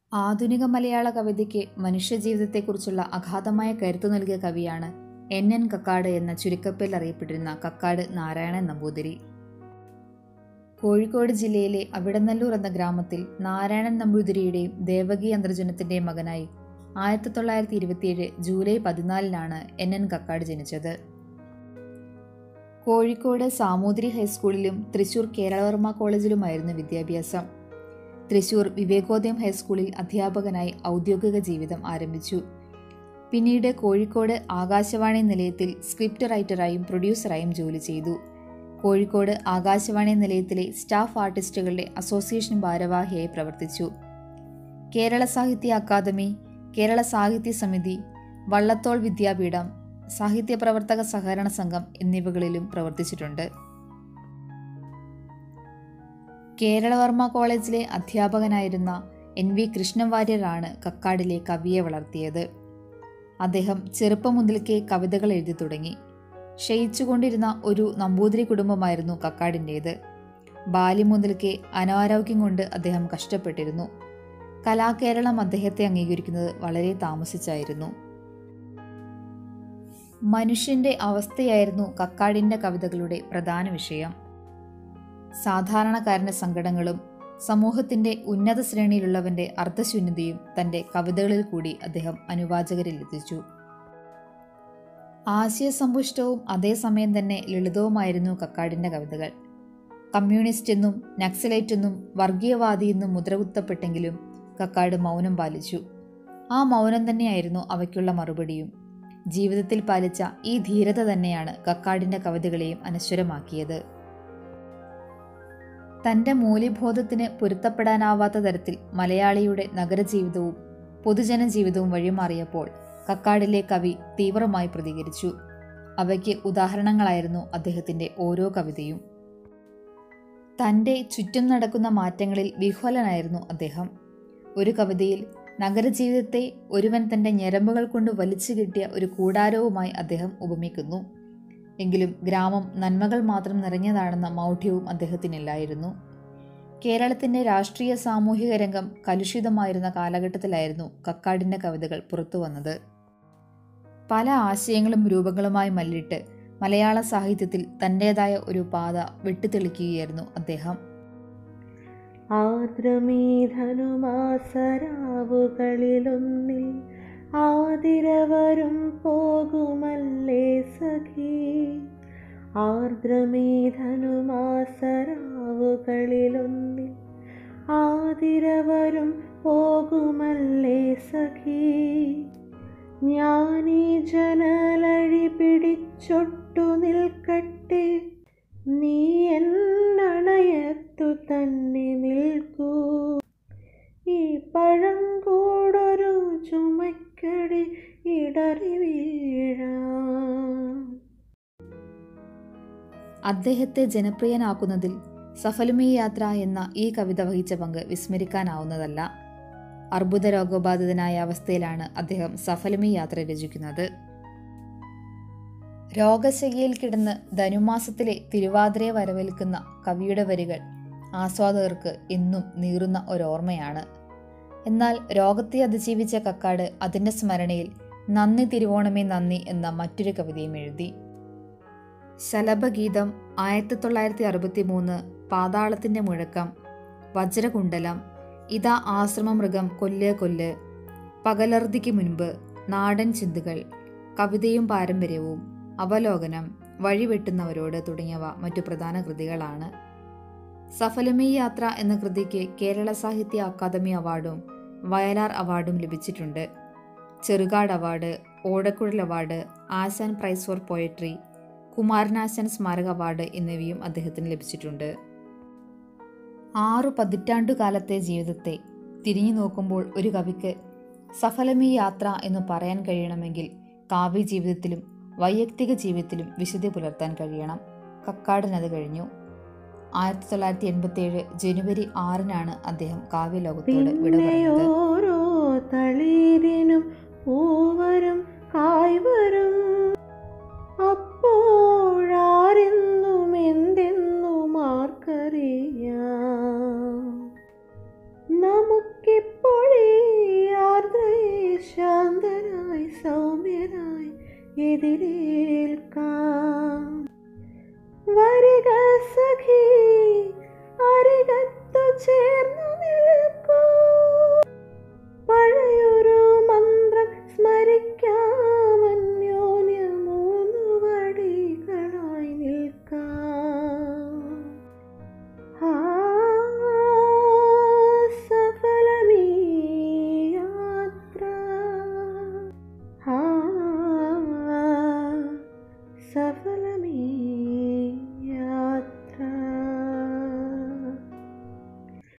ആധുനിക മലയാള കവിതയ്ക്ക് മനുഷ്യജീവിതത്തെക്കുറിച്ചുള്ള അഗാധമായ കരുത്തു നൽകിയ കവിയാണ് എൻ എൻ കക്കാട് എന്ന ചുരുക്കപ്പേരിൽ അറിയപ്പെട്ടിരുന്ന കക്കാട് നാരായണൻ നമ്പൂതിരി കോഴിക്കോട് ജില്ലയിലെ അവിടനല്ലൂർ എന്ന ഗ്രാമത്തിൽ നാരായണൻ നമ്പൂതിരിയുടെയും ദേവകി അന്തർജനത്തിന്റെയും മകനായി ആയിരത്തി തൊള്ളായിരത്തി ഇരുപത്തിയേഴ് ജൂലൈ പതിനാലിനാണ് എൻ എൻ കക്കാട് ജനിച്ചത് കോഴിക്കോട് സാമൂതിരി ഹൈസ്കൂളിലും തൃശൂർ കേരളവർമ്മ കോളേജിലുമായിരുന്നു വിദ്യാഭ്യാസം തൃശൂർ വിവേകോദയം ഹൈസ്കൂളിൽ അധ്യാപകനായി ഔദ്യോഗിക ജീവിതം ആരംഭിച്ചു പിന്നീട് കോഴിക്കോട് ആകാശവാണി നിലയത്തിൽ സ്ക്രിപ്റ്റ് റൈറ്ററായും പ്രൊഡ്യൂസറായും ജോലി ചെയ്തു കോഴിക്കോട് ആകാശവാണി നിലയത്തിലെ സ്റ്റാഫ് ആർട്ടിസ്റ്റുകളുടെ അസോസിയേഷൻ ഭാരവാഹിയായി പ്രവർത്തിച്ചു കേരള സാഹിത്യ അക്കാദമി കേരള സാഹിത്യ സമിതി വള്ളത്തോൾ വിദ്യാപീഠം സാഹിത്യ പ്രവർത്തക സഹകരണ സംഘം എന്നിവകളിലും പ്രവർത്തിച്ചിട്ടുണ്ട് കേരളവർമ്മ കോളേജിലെ അധ്യാപകനായിരുന്ന എൻ വി കൃഷ്ണവാര്യരാണ് കക്കാടിലെ കവിയെ വളർത്തിയത് അദ്ദേഹം ചെറുപ്പം മുതൽക്കേ കവിതകൾ എഴുതി തുടങ്ങി ക്ഷയിച്ചുകൊണ്ടിരുന്ന ഒരു നമ്പൂതിരി കുടുംബമായിരുന്നു കക്കാടിൻ്റേത് ബാല്യം മുതൽക്കേ അനാരോഗ്യം കൊണ്ട് അദ്ദേഹം കഷ്ടപ്പെട്ടിരുന്നു കലാകേരളം അദ്ദേഹത്തെ അംഗീകരിക്കുന്നത് വളരെ താമസിച്ചായിരുന്നു മനുഷ്യന്റെ അവസ്ഥയായിരുന്നു കക്കാടിന്റെ കവിതകളുടെ പ്രധാന വിഷയം സാധാരണക്കാരന്റെ സങ്കടങ്ങളും സമൂഹത്തിന്റെ ഉന്നത ശ്രേണിയിലുള്ളവന്റെ അർത്ഥശൂന്യതയും തന്റെ കവിതകളിൽ കൂടി അദ്ദേഹം അനുവാചകരിൽ എത്തിച്ചു ആശയസമ്പുഷ്ടവും അതേസമയം തന്നെ ലളിതവുമായിരുന്നു കക്കാടിന്റെ കവിതകൾ കമ്മ്യൂണിസ്റ്റ് എന്നും നക്സലൈറ്റ് എന്നും വർഗീയവാദി എന്നും മുദ്രകുത്തപ്പെട്ടെങ്കിലും കക്കാട് മൗനം പാലിച്ചു ആ മൗനം തന്നെയായിരുന്നു അവയ്ക്കുള്ള മറുപടിയും ജീവിതത്തിൽ പാലിച്ച ഈ ധീരത തന്നെയാണ് കക്കാടിന്റെ കവിതകളെയും അനശ്വരമാക്കിയത് തന്റെ മൂല്യബോധത്തിന് പൊരുത്തപ്പെടാനാവാത്ത തരത്തിൽ മലയാളിയുടെ നഗരജീവിതവും പൊതുജന ജീവിതവും വഴിമാറിയപ്പോൾ കക്കാടിലെ കവി തീവ്രമായി പ്രതികരിച്ചു അവയ്ക്ക് ഉദാഹരണങ്ങളായിരുന്നു അദ്ദേഹത്തിന്റെ ഓരോ കവിതയും തന്റെ ചുറ്റും നടക്കുന്ന മാറ്റങ്ങളിൽ വിഹ്വലനായിരുന്നു അദ്ദേഹം ഒരു കവിതയിൽ നഗരജീവിതത്തെ ഒരുവൻ തന്റെ ഞരമ്പുകൾ കൊണ്ട് വലിച്ചു കിട്ടിയ ഒരു കൂടാരവുമായി അദ്ദേഹം ഉപമിക്കുന്നു എങ്കിലും ഗ്രാമം നന്മകൾ മാത്രം നിറഞ്ഞതാണെന്ന മൗഢ്യവും അദ്ദേഹത്തിനില്ലായിരുന്നു കേരളത്തിന്റെ രാഷ്ട്രീയ സാമൂഹിക രംഗം കലുഷിതമായിരുന്ന കാലഘട്ടത്തിലായിരുന്നു കക്കാടിന്റെ കവിതകൾ പുറത്തു വന്നത് പല ആശയങ്ങളും രൂപങ്ങളുമായി മല്ലിട്ട് മലയാള സാഹിത്യത്തിൽ തൻ്റെതായ ഒരു പാത വെട്ടിത്തെളിക്കുകയായിരുന്നു അദ്ദേഹം ആർദ്രമീധനുമാസരാവുകളിലൊന്നിൽ ആതിരവരും പോകുമല്ലേ സഖി ആർദ്രമീധനുമാസരാവുകളിലൊന്നിൽ ആതിരവരും പോകുമല്ലേ സഖി ഞാനീ ജനലഴി പിടിച്ചൊട്ടു നിൽക്കട്ടെ നീ എന്നണയത്തു തന്നെ നിൽക്കൂ ഈ പഴം കൂടൊരു ചുമക്കടി ഇടറി വീഴാം അദ്ദേഹത്തെ ജനപ്രിയനാക്കുന്നതിൽ സഫലുമീ യാത്ര എന്ന ഈ കവിത വഹിച്ച പങ്ക് വിസ്മരിക്കാനാവുന്നതല്ല അർബുദ രോഗബാധിതനായ അവസ്ഥയിലാണ് അദ്ദേഹം സഫലമീ യാത്ര രചിക്കുന്നത് രോഗശയ്യയിൽ കിടന്ന് ധനുമാസത്തിലെ തിരുവാതിരയെ വരവേൽക്കുന്ന കവിയുടെ വരികൾ ആസ്വാദകർക്ക് എന്നും നീറുന്ന ഒരോർമ്മയാണ് എന്നാൽ രോഗത്തെ അതിജീവിച്ച കക്കാട് അതിൻ്റെ സ്മരണയിൽ നന്ദി തിരുവോണമേ നന്ദി എന്ന മറ്റൊരു കവിതയും എഴുതി ശലഭഗീതം ആയിരത്തി തൊള്ളായിരത്തി അറുപത്തി മൂന്ന് പാതാളത്തിൻ്റെ മുഴക്കം വജ്രകുണ്ടലം ഇതാ ആശ്രമമൃഗം കൊല്ല് കൊല്ല് പകലർദിക്ക് മുൻപ് നാടൻ ചിന്തുകൾ കവിതയും പാരമ്പര്യവും അവലോകനം വഴിവെട്ടുന്നവരോട് തുടങ്ങിയവ മറ്റു പ്രധാന കൃതികളാണ് സഫലമീ യാത്ര എന്ന കൃതിക്ക് കേരള സാഹിത്യ അക്കാദമി അവാർഡും വയലാർ അവാർഡും ലഭിച്ചിട്ടുണ്ട് Cherukad award Odakkuzhal award Asan prize for poetry Kumaranasan സ്മാരക അവാർഡ് എന്നിവയും അദ്ദേഹത്തിന് ലഭിച്ചിട്ടുണ്ട് ആറു പതിറ്റാണ്ടു കാലത്തെ ജീവിതത്തെ തിരിഞ്ഞു നോക്കുമ്പോൾ ഒരു കവിക്ക് സഫലമീ യാത്ര എന്ന് പറയാൻ കഴിയണമെങ്കിൽ കാവ്യ ജീവിതത്തിലും വൈയക്തിക ജീവിതത്തിലും വിശുദ്ധി പുലർത്താൻ കഴിയണം കക്കാടിനത് കഴിഞ്ഞു ആയിരത്തി തൊള്ളായിരത്തി എൺപത്തി ഏഴ് ജനുവരി ആറിനാണ് അദ്ദേഹം കാവ്യലോകത്തോട് വിട പിന്നെ പറഞ്ഞത് ഓരോ തളിരിനും പൂവരും കായ്വരും അപ്പോഴാരെന്നും എന്തെന്നും ആർക്കറിയാം നമുക്കിപ്പോഴേ എതിരേൽക്കാം വരിക സഖി അരികത്തു ചേർ